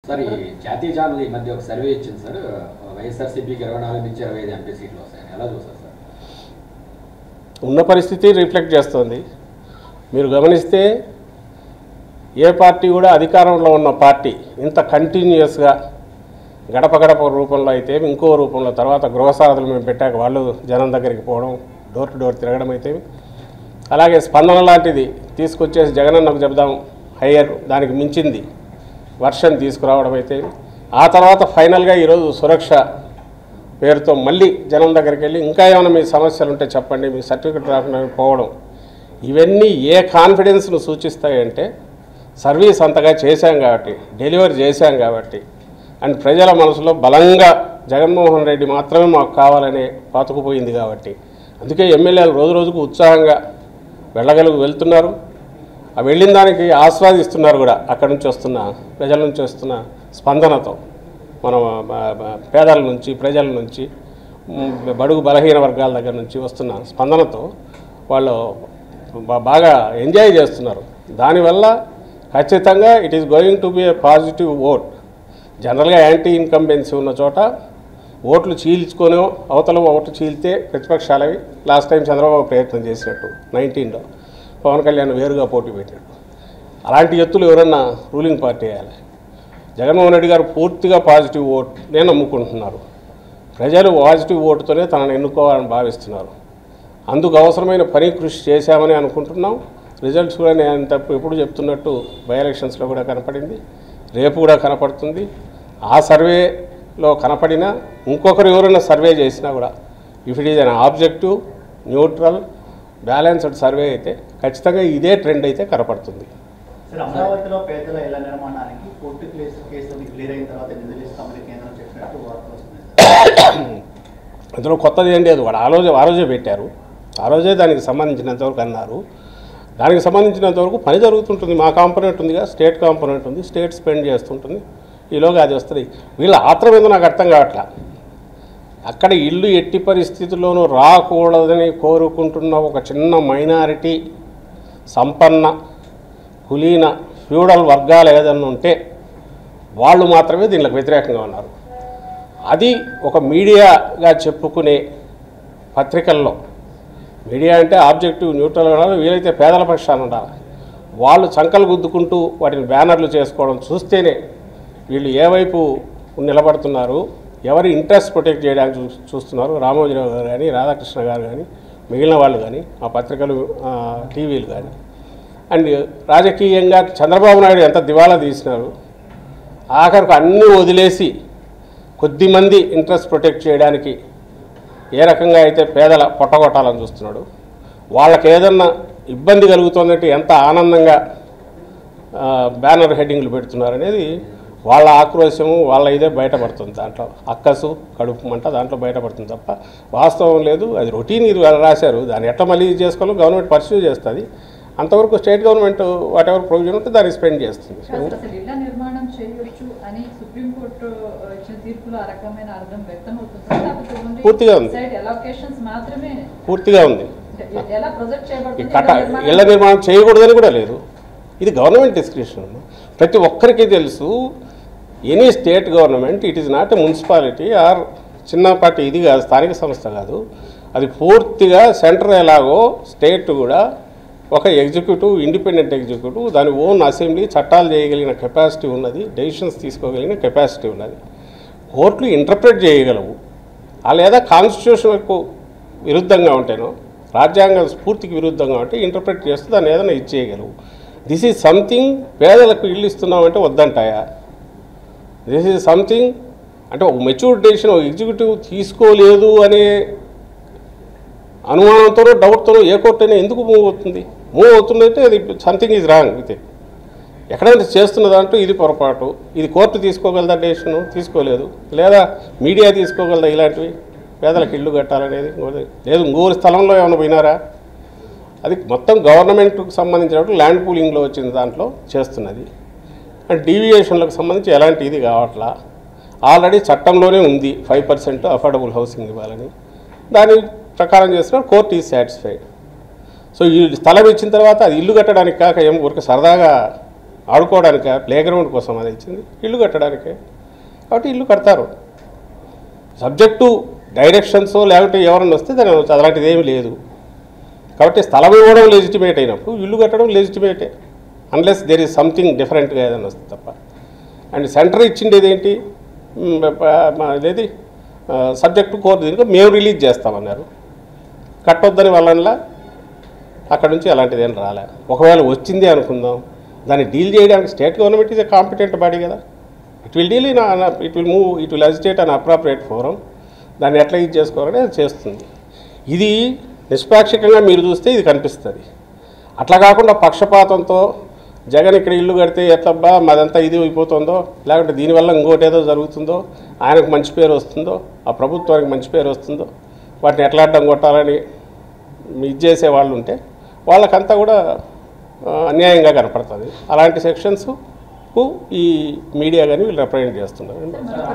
Sir ఈ జాతీయ channel ఈ మధ్య ఒక సర్వే ఇచ్చింది సార్ వైఎస్ఆర్సీపీకి ఇరవై నాలుగు నుంచి ఇరవై ఐదు ఎంపీ సీట్లు వస్తాయని ఎలా చూస్తారు సార్ ఉన్న పరిస్థితి రిఫ్లెక్ట్ చేస్తుంది మీరు గమనిస్తే ఏ పార్టీ కూడా అధికారంలో ఉన్న పార్టీ ఇంత కంటిన్యూస్గా గడప గడప రూపంలో అయితే ఇంకో రూపంలో తర్వాత గృహసారథులు మేము పెట్టాక వాళ్ళు జనం దగ్గరికి పోవడం డోర్ టు డోర్ తిరగడం అయితే అలాగే స్పందన లాంటిది తీసుకొచ్చేసి జగనన్నకు చెబుదాం హయ్యర్ దానికి మించింది వర్షన్ తీసుకురావడం అయితే ఆ తర్వాత ఫైనల్గా ఈరోజు సురక్ష పేరుతో మళ్ళీ జనం దగ్గరికి వెళ్ళి ఇంకా ఏమైనా మీ సమస్యలు ఉంటే చెప్పండి మీ సర్టిఫికెట్ రాకుండా పోవడం ఇవన్నీ ఏ కాన్ఫిడెన్స్ను సూచిస్తాయంటే సర్వీస్ అంతగా చేశాం కాబట్టి డెలివరీ చేశాం కాబట్టి అండ్ ప్రజల మనసులో బలంగా జగన్మోహన్ రెడ్డి మాత్రమే మాకు కావాలనే పాతుకుపోయింది కాబట్టి అందుకే ఎమ్మెల్యేలు రోజు రోజుకు ఉత్సాహంగా వెళ్ళగలుగు వెళ్తున్నారు ఆ వెళ్ళిన దానికి ఆస్వాదిస్తున్నారు కూడా అక్కడి నుంచి వస్తున్న ప్రజల నుంచి వస్తున్న స్పందనతో మనం ఆ, ఆ, పేదల నుంచి ప్రజల నుంచి మ్, బడుగు బలహీన వర్గాల దగ్గర నుంచి వస్తున్న స్పందనతో వాళ్ళు బా- బాగా ఎంజాయ్ చేస్తున్నారు దానివల్ల ఖచ్చితంగా it is going to be a positive vote జనరల్గా యాంటీ ఇన్కంబెన్సీ ఉన్న చోట ఓట్లు చీల్చుకొని అవతల ఓట్లు చీల్తే ప్రతిపక్షాలవి లాస్ట్ టైం చంద్రబాబు ప్రయత్నం చేసినట్టు నైన్టీన్లో పవన్ కళ్యాణ్ వేరుగా పోటీ పెట్టినట్టు అలాంటి ఎత్తులు ఎవరన్నా రూలింగ్ పార్టీ వేయాలి జగన్మోహన్ రెడ్డి గారు పూర్తిగా పాజిటివ్ ఓట్ నేను నమ్ముకుంటున్నారు ప్రజలు పాజిటివ్ ఓటుతోనే తనను ఎన్నుకోవాలని భావిస్తున్నారు అందుకు అవసరమైన పని కృషి చేశామని అనుకుంటున్నాం రిజల్ట్స్ కూడా నేను తప్పు ఎప్పుడు చెప్తున్నట్టు బై ఎలక్షన్స్లో కూడా కనపడింది రేపు కూడా కనపడుతుంది ఆ సర్వేలో కనపడినా ఇంకొకరు ఎవరైనా సర్వే చేసినా కూడా if it is an objective neutral balanced survey అయితే ఖచ్చితంగా ఇదే ట్రెండ్ అయితే కనపడుతుంది సార్ అమరావతిలో పేదల ఇళ్ల నిర్మాణానికి కోర్టు కేసు కేసు క్లియర్ అయిన తర్వాత నిధులు ఇస్తామని కేంద్రం చెప్పినట్టు వార్తలు వస్తున్నాయి సార్. అందులో కొత్తది ఏం లేదు వాడు ఆ రోజే ఆ రోజే పెట్టారు ఆ రోజే దానికి సంబంధించినంతవరకు అన్నారు దానికి సంబంధించినంతవరకు పని జరుగుతుంటుంది మా కాంపోనెంట్ ఉందిగా స్టేట్ కాంపోనెంట్ ఉంది స్టేట్ స్పెండ్ చేస్తుంటుంది ఈలోగా అది వస్తుంది వీళ్ళ ఆత్రం ఏదో నాకు అర్థం కావట్లా అక్కడ ఇల్లు ఎట్టి పరిస్థితుల్లోనూ రాకూడదని కోరుకుంటున్న ఒక చిన్న మైనారిటీ సంపన్న కులీన ఫ్యూడల్ వర్గాలు ఏదన్నా ఉంటే వాళ్ళు మాత్రమే దీనికి వ్యతిరేకంగా ఉన్నారు అది ఒక మీడియాగా చెప్పుకునే పత్రికల్లో మీడియా అంటే ఆబ్జెక్టివ్ న్యూట్రల్ ఉండాలి వీలైతే పేదల పక్షాన ఉండాలి వాళ్ళు చంకలు గుద్దుకుంటూ వాటిని బ్యానర్లు చేసుకోవడం చూస్తేనే వీళ్ళు ఏ వైపు నిలబడుతున్నారు ఎవరి ఇంట్రెస్ట్ ప్రొటెక్ట్ చేయడానికి చూ చూస్తున్నారు రామోజీరావు గారు కానీ రాధాకృష్ణ గారు కానీ మిగిలిన వాళ్ళు కానీ ఆ పత్రికలు ఆ, టీవీలు కానీ అండ్ రాజకీయంగా చంద్రబాబు నాయుడు ఎంత దివాలా తీసినారు ఆఖరికి అన్నీ వదిలేసి కొద్దిమంది ఇంట్రెస్ట్ ప్రొటెక్ట్ చేయడానికి ఏ రకంగా అయితే పేదల పొట్టగొట్టాలని చూస్తున్నాడు వాళ్ళకి ఏదన్నా ఇబ్బంది కలుగుతుందంటే ఎంత ఆనందంగా ఆ, బ్యానర్ హెడ్డింగ్లు పెడుతున్నారు అనేది వాళ్ళ ఆక్రోశము వాళ్ళ ఇదే బయటపడుతుంది దాంట్లో అక్కసు కడుపు మంట దాంట్లో బయటపడుతుంది తప్ప వాస్తవం లేదు అది రొటీన్ ఇది వాళ్ళు రాశారు దాన్ని ఎట్లా మళ్ళీ ఇది చేసుకోవాలో గవర్నమెంట్ పర్సూ చేస్తుంది అంతవరకు state government whatever provision ఉంటే దాన్ని స్పెండ్ చేస్తుంది కాదు సార్, అసలు ఇళ్ల నిర్మాణం చేయొచ్చు అని సుప్రీంకోర్టు ఇచ్చిన తీర్పులో ఆ రకమైన అర్థం వ్యక్తం అవుతుంది సార్. లేకపోతే ఓన్లీ పూర్తిగా ఉంది. సైడ్ allocations మాత్రమే పూర్తిగా ఉంది అంటే ఎలా ప్రొజెక్ట్ ఈ చేయబడుతుంది కట్ట ఇళ్ల నిర్మాణం- ఇళ్ల నిర్మాణం చేయకూడదని కూడా లేదు ఇది గవర్నమెంట్ డిస్క్రిప్షన్ ప్రతి ఒక్కరికి తెలుసు any state government it is not a municipality or చిన్న పార్టీ ఇది కాదు స్థానిక సంస్థ కాదు అది పూర్తిగా సెంటర్ ఎలాగో స్టేట్ కూడా ఒక ఎగ్జిక్యూటివ్ ఇండిపెండెంట్ ఎగ్జిక్యూటివ్ దాని ఓన్ అసెంబ్లీ చట్టాలు చేయగలిగిన కెపాసిటీ ఉన్నది డెసిషన్స్ తీసుకోగలిగిన కెపాసిటీ ఉన్నది కోర్టులు ఇంటర్ప్రిట్ చేయగలవు ఆ లేదా కాన్స్టిట్యూషన్కు విరుద్ధంగా ఉంటేనో రాజ్యాంగ స్ఫూర్తికి విరుద్ధంగా ఉంటే ఇంటర్ప్రిట్ చేస్తూ దాన్ని ఏదైనా ఇచ్చేయగలవు దిస్ ఈజ్ సంథింగ్ పేదలకు ఇల్లు ఇస్తున్నామంటే వద్దంటాయా దిస్ ఈజ్ సంథింగ్ అంటే ఒక మెచ్యూర్ డెసిషన్ ఒక ఎగ్జిక్యూటివ్ తీసుకోలేదు అనే అనుమానంతోనో డౌట్తోనో ఏ కోర్టు అయినా ఎందుకు మూవ్ అవుతుంది మూవ్ అవుతుందంటే అది something is wrong with it ఎక్కడైనా చేస్తున్న దాంట్లో ఇది పొరపాటు ఇది కోర్టు తీసుకోగలదా డెసిషన్ తీసుకోలేదు లేదా మీడియా తీసుకోగలదా ఇలాంటివి పేదలకు ఇల్లు కట్టాలనేది ఇంకోటి. లేదు ఇంకోరి స్థలంలో ఏమైనా పోయినారా అది మొత్తం గవర్నమెంట్కి సంబంధించినప్పుడు ల్యాండ్ పూలింగ్లో వచ్చిన దాంట్లో చేస్తున్నది అండ్ డీవియేషన్లకు సంబంధించి ఎలాంటి ఇది కావట్లా ఆల్రెడీ చట్టంలోనే ఉంది ఫైవ్ పర్సెంట్ అఫోర్డబుల్ హౌసింగ్ ఇవ్వాలని దాని ప్రకారం చేసిన కోర్ట్ ఈజ్ సాటిస్ఫైడ్ సో ఈ స్థలం ఇచ్చిన తర్వాత అది ఇల్లు కట్టడానికి కాక ఏం ఊరికి సరదాగా ఆడుకోవడానికే ప్లే గ్రౌండ్ కోసం అది ఇచ్చింది ఇల్లు కట్టడానికే కాబట్టి ఇల్లు కడతారు సబ్జెక్టు డైరెక్షన్స్ లేకపోతే ఎవరన్నా వస్తే దాని అలాంటిది ఏమీ లేదు కాబట్టి స్థలం ఇవ్వడం లెజిటిమేట్ అయినప్పుడు ఇల్లు కట్టడం లెజిటిమేటే అన్లెస్ దేర్ ఈజ్ సంథింగ్ డిఫరెంట్గా ఏదైనా వస్తుంది తప్ప అండ్ సెంటర్ ఇచ్చిండేది ఏంటి మ్, ప- మ- ఇదేది సబ్జెక్టు కోర్ దీనికి మేము రిలీజ్ చేస్తామన్నారు కట్టొద్దని వాళ్ళనిలా అక్కడ నుంచి అలాంటిది ఏం రాలే ఒకవేళ వచ్చింది అనుకుందాం దాన్ని డీల్ చేయడానికి state government is a competent body కదా it will deal in it will move it will agitate an appropriate forum దాన్ని ఎట్లా ఇది చేసుకోవాలని అది చేస్తుంది ఇది నిష్పాక్షికంగా మీరు చూస్తే ఇది కనిపిస్తుంది అట్లా కాకుండా పక్షపాతంతో జగన్ ఇక్కడ ఇల్లు కడితే ఎట్లబ్బా మాదంతా ఇది అయిపోతుందో లేకుంటే దీనివల్ల ఇంకోటి ఏదో జరుగుతుందో ఆయనకు మంచి పేరు వస్తుందో ఆ ప్రభుత్వానికి మంచి పేరు వస్తుందో వాటిని ఎట్లా అడ్డం కొట్టాలని ఇది చేసే వాళ్ళు ఉంటే వాళ్ళకంతా కూడా ఆ, అన్యాయంగా కనపడుతుంది అలాంటి సెక్షన్స్కు ఈ మీడియా కానీ వీళ్ళు రిప్రజెంట్ చేస్తున్నారు